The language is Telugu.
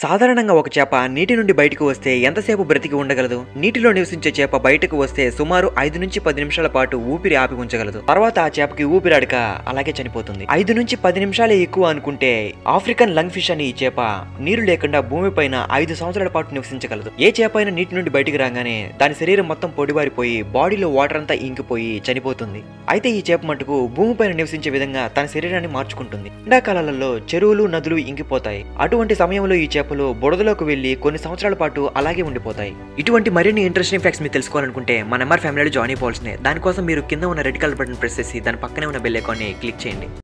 సాధారణంగా ఒక చేప నీటి నుండి బయటకు వస్తే ఎంతసేపు బ్రతికి ఉండగలదు నీటిలో నివసించే చేప బయటకు వస్తే సుమారు ఐదు నుంచి పది నిమిషాల పాటు ఊపిరి ఆపి ఉంచగలదు తర్వాత ఆ చేపకి ఊపిరాడక అలాగే చనిపోతుంది ఐదు నుంచి పది నిమిషాలే ఎక్కువ అనుకుంటే ఆఫ్రికన్ లంగ్ ఫిష్ అనే ఈ చేప నీరు లేకుండా భూమిపైన ఐదు సంవత్సరాల పాటు నివసించగలదు ఏ చేప అయినా నీటి నుండి బయటికి రాగానే దాని శరీరం మొత్తం పొడిబారిపోయి బాడీలో వాటర్ అంతా ఇంకిపోయి చనిపోతుంది అయితే ఈ చేప మటుకు భూమిపైన నివసించే విధంగా తన శరీరాన్ని మార్చుకుంటుంది ఎండాకాలాలలో చెరువులు నదులు ఇంకిపోతాయి అటువంటి సమయంలో ఈ చేపలు బురదలోకి వెళ్లి కొన్ని సంవత్సరాల పాటు అలాగే ఉండిపోతాయి ఇటువంటి మరిన్ని ఇంట్రెస్టింగ్ ఫ్యాక్ట్స్ మీరు తెలుసుకోవాలనుకుంటే మన ఎంఆర్ ఫ్యామిలీలో జాయిన్ అయిపోవాల్సిందే దానికోసం మీరు కింద ఉన్న రెడ్ కలర్ బటన్ ప్రెస్ చేసి దాని పక్కనే ఉన్న బెల్ ఐకాన్ని క్లిక్ చేయండి